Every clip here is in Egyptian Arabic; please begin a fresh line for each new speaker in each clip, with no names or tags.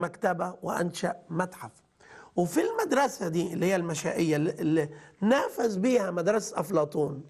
مكتبة وأنشأ متحف وفي المدرسة دي اللي هي المشائية اللي- اللي نافذ بيها مدرسة أفلاطون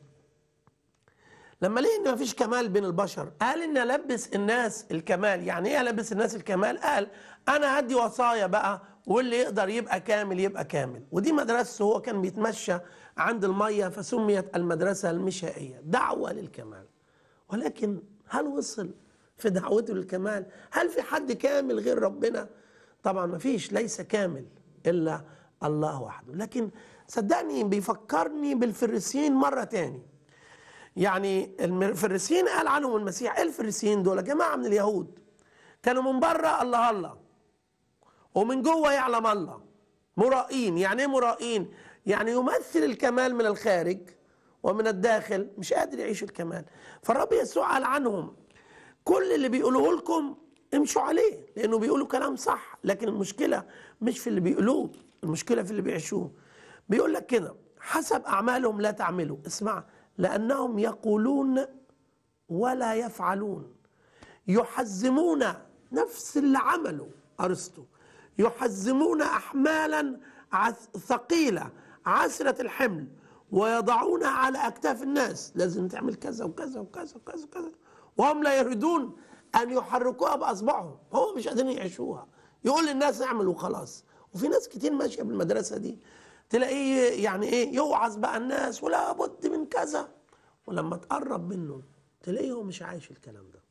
لما لقي ان مفيش كمال بين البشر قال ان البس الناس الكمال يعني ايه البس الناس الكمال قال انا هدي وصايا بقى واللي يقدر يبقى كامل يبقى كامل ودي مدرسته هو كان بيتمشى عند الميه فسميت المدرسه المشائيه دعوه للكمال ولكن هل وصل في دعوته للكمال هل في حد كامل غير ربنا طبعا ما فيش ليس كامل الا الله وحده لكن صدقني بيفكرني بالفريسيين مره تاني يعني الفريسيين قال عنهم المسيح ايه الفريسيين دول جماعه من اليهود كانوا من بره الله الله ومن جوه يعلم الله مرائين يعني ايه مرائين يعني يمثل الكمال من الخارج ومن الداخل مش قادر يعيش الكمال فالرب يسوع قال عنهم كل اللي بيقولوه لكم امشوا عليه لانه بيقولوا كلام صح لكن المشكله مش في اللي بيقولوه المشكله في اللي بيعيشوه بيقول لك كده حسب اعمالهم لا تعملوا اسمع لانهم يقولون ولا يفعلون يحزمون نفس اللي عمله ارسطو يحزمون احمالا عث- ثقيله عسره الحمل ويضعونها على اكتاف الناس لازم تعمل كذا وكذا وكذا وكذا وكذا وهم لا يريدون ان يحركوها باصبعهم هو مش قادرين يعيشوها يقول للناس اعمل وخلاص وفي ناس كتير ماشيه بالمدرسه دي تلاقيه يعني ايه يوعظ بقى الناس ولا بد من كذا ولما تقرب منه تلاقيه هو مش عايش الكلام ده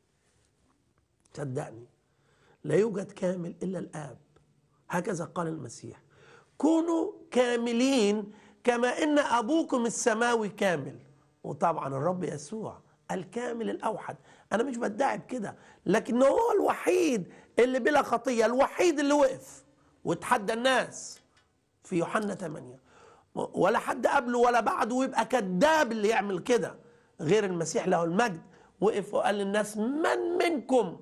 صدقني لا يوجد كامل الا الاب هكذا قال المسيح كونوا كاملين كما ان ابوكم السماوي كامل وطبعا الرب يسوع الكامل الاوحد انا مش بدعي بكده لكن هو الوحيد اللي بلا خطيه الوحيد اللي وقف وتحدى الناس في يوحنا 8 ولا حد قبله ولا بعده ويبقى كذاب اللي يعمل كده غير المسيح له المجد وقف وقال للناس من منكم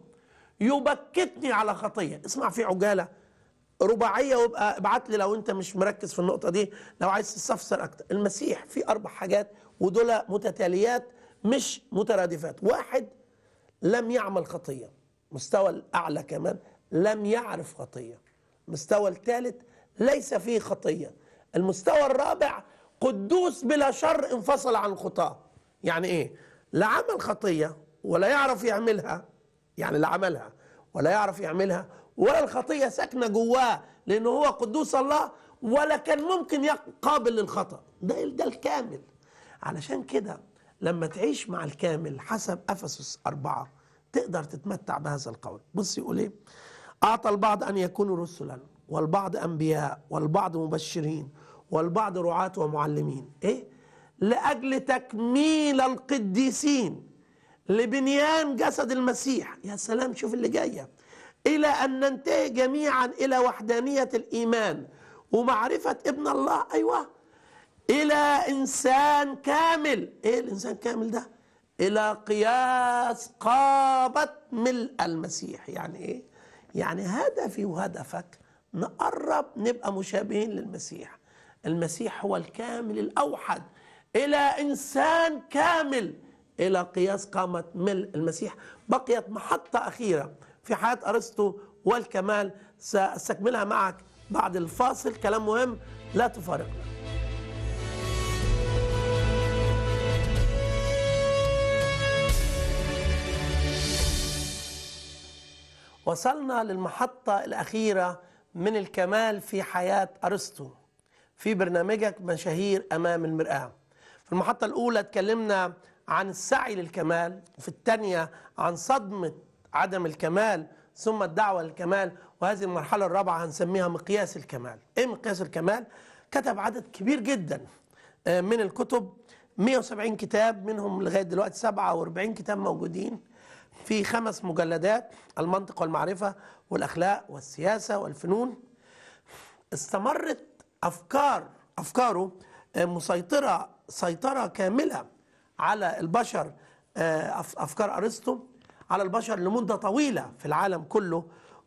يبكتني على خطيه اسمع في عجاله رباعيه وابقى ابعت لي لو انت مش مركز في النقطه دي لو عايز تستفسر اكتر المسيح في اربع حاجات ودول متتاليات مش مترادفات واحد لم يعمل خطيه مستوى الاعلى كمان لم يعرف خطيه المستوى الثالث ليس فيه خطيه المستوى الرابع قدوس بلا شر انفصل عن الخطاه يعني ايه لا عمل خطيه ولا يعرف يعملها يعني لا عملها ولا يعرف يعملها ولا الخطيه ساكنه جواه لانه هو قدوس الله ولا كان ممكن يقابل للخطا ده ده الكامل علشان كده لما تعيش مع الكامل حسب افسس أربعة تقدر تتمتع بهذا القول بص يقول ايه اعطى البعض ان يكونوا رسلا والبعض انبياء والبعض مبشرين والبعض رعاة ومعلمين ايه لاجل تكميل القديسين لبنيان جسد المسيح يا سلام شوف اللي جايه الى ان ننتهي جميعا الى وحدانيه الايمان ومعرفه ابن الله ايوه الى انسان كامل ايه الانسان كامل ده الى قياس قامه ملء المسيح يعني ايه يعني هدفي وهدفك نقرب نبقى مشابهين للمسيح المسيح هو الكامل الاوحد الى انسان كامل الى قياس قامه ملء المسيح بقيت محطه اخيره في حياه ارسطو والكمال ساستكملها معك بعد الفاصل كلام مهم لا تفارقنا وصلنا للمحطة الأخيرة من الكمال في حياة أرسطو في برنامجك مشاهير أمام المرآة في المحطة الأولى اتكلمنا عن السعي للكمال وفي الثانية عن صدمة عدم الكمال ثم الدعوة للكمال وهذه المرحلة الرابعة هنسميها مقياس الكمال إيه مقياس الكمال؟ كتب عدد كبير جدا من الكتب 170 كتاب منهم لغاية دلوقتي 47 كتاب موجودين في خمس مجلدات المنطق والمعرفة والأخلاق والسياسة والفنون استمرت أفكار أفكاره مسيطرة سيطرة كاملة على البشر أفكار أرسطو على البشر لمدة طويلة في العالم كله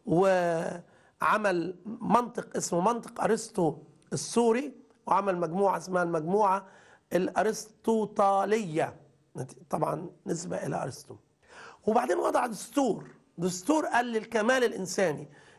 وعمل منطق اسمه منطق أرسطو السوري وعمل مجموعة اسمها المجموعة الأرسطوطالية طبعا نسبة إلى أرسطو وبعدين وضع دستور دستور قال للكمال الإنساني